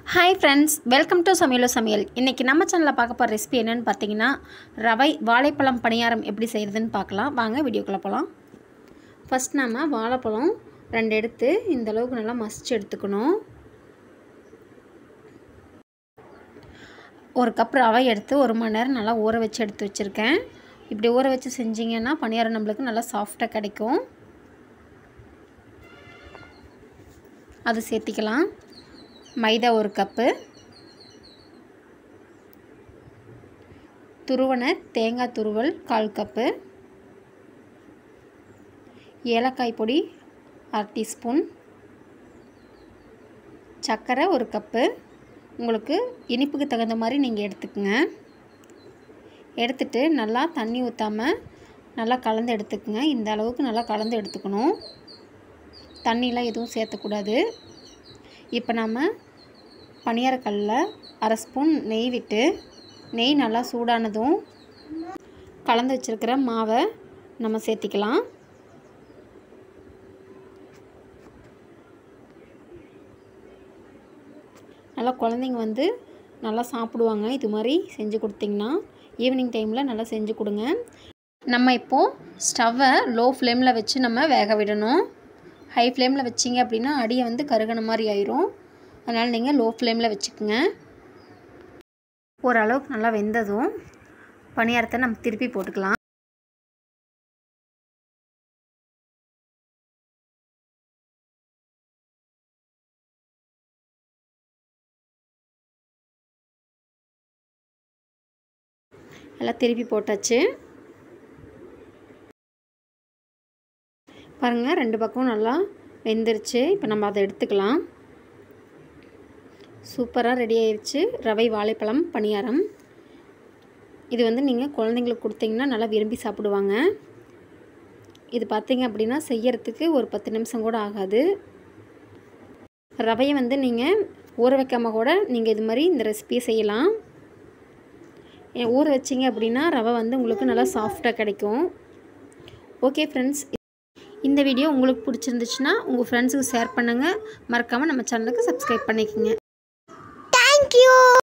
hi friends welcome to சமையலோ சமையல் இன்றைக்கி நம்ம சேனலில் பார்க்க போகிற ரெசிபி என்னென்னு பார்த்தீங்கன்னா ரவை வாழைப்பழம் பணியாரம் எப்படி செய்கிறதுன்னு பார்க்கலாம் வாங்க வீடியோக்குள்ளே போகலாம் ஃபஸ்ட் நம்ம வாழைப்பழம் ரெண்டு எடுத்து இந்த அளவுக்கு நல்லா மசிச்சு எடுத்துக்கணும் ஒரு கப் ரவை எடுத்து ஒரு மணி நேரம் நல்லா ஊற வச்சு எடுத்து வச்சுருக்கேன் இப்படி ஊற வச்சு செஞ்சிங்கன்னா பணியாரம் நம்மளுக்கு நல்லா சாஃப்டாக கிடைக்கும் அது சேர்த்திக்கலாம் மைதா ஒரு கப்பு துருவன தேங்காய் துருவல் கால் கப்பு ஏலக்காய் பொடி அரை டீஸ்பூன் சர்க்கரை ஒரு கப்பு உங்களுக்கு இனிப்புக்கு தகுந்த மாதிரி நீங்கள் எடுத்துக்கோங்க எடுத்துட்டு நல்லா தண்ணி ஊற்றாமல் நல்லா கலந்து எடுத்துக்கோங்க இந்த அளவுக்கு நல்லா கலந்து எடுத்துக்கணும் தண்ணிலாம் எதுவும் சேர்த்தக்கூடாது இப்போ நம்ம பனியாரக்கல்லில் அரை ஸ்பூன் நெய் விட்டு நெய் நல்லா சூடானதும் கலந்து வச்சுருக்கிற மாவை நம்ம சேர்த்திக்கலாம் நல்லா குழந்தைங்க வந்து நல்லா சாப்பிடுவாங்க இது மாதிரி செஞ்சு கொடுத்திங்கன்னா ஈவினிங் டைமில் நல்லா செஞ்சு கொடுங்க நம்ம இப்போது ஸ்டவ்வை லோ ஃப்ளேமில் வச்சு நம்ம வேக விடணும் ஹை ஃப்ளேமில் வச்சிங்க அப்படின்னா அடியை வந்து கருகன மாதிரி ஆயிரும் அதனால் நீங்கள் லோ ஃப்ளேமில் வச்சுக்கோங்க ஓரளவுக்கு நல்லா வெந்ததும் பணியாரத்தை நம்ம திருப்பி போட்டுக்கலாம் எல்லாம் திருப்பி போட்டாச்சு பாருங்கள் ரெண்டு பக்கமும் நல்லா வெந்துருச்சு இப்போ நம்ம அதை எடுத்துக்கலாம் சூப்பராக ரெடி ஆயிடுச்சு ரவை வாழைப்பழம் பணியாரம் இது வந்து நீங்கள் குழந்தைங்களுக்கு கொடுத்தீங்கன்னா நல்லா விரும்பி சாப்பிடுவாங்க இது பார்த்தீங்க அப்படின்னா செய்யறதுக்கு ஒரு பத்து நிமிஷம் கூட ஆகாது ரவையை வந்து நீங்கள் ஊற வைக்காமல் கூட நீங்கள் இது மாதிரி இந்த ரெசிபியை செய்யலாம் ஊற வச்சிங்க அப்படின்னா ரவை வந்து உங்களுக்கு நல்லா சாஃப்டாக கிடைக்கும் ஓகே ஃப்ரெண்ட்ஸ் இந்த வீடியோ உங்களுக்கு பிடிச்சிருந்துச்சுன்னா உங்கள் ஃப்ரெண்ட்ஸுக்கு ஷேர் பண்ணுங்கள் மறக்காமல் நம்ம சேனலுக்கு சப்ஸ்கிரைப் பண்ணிக்கோங்க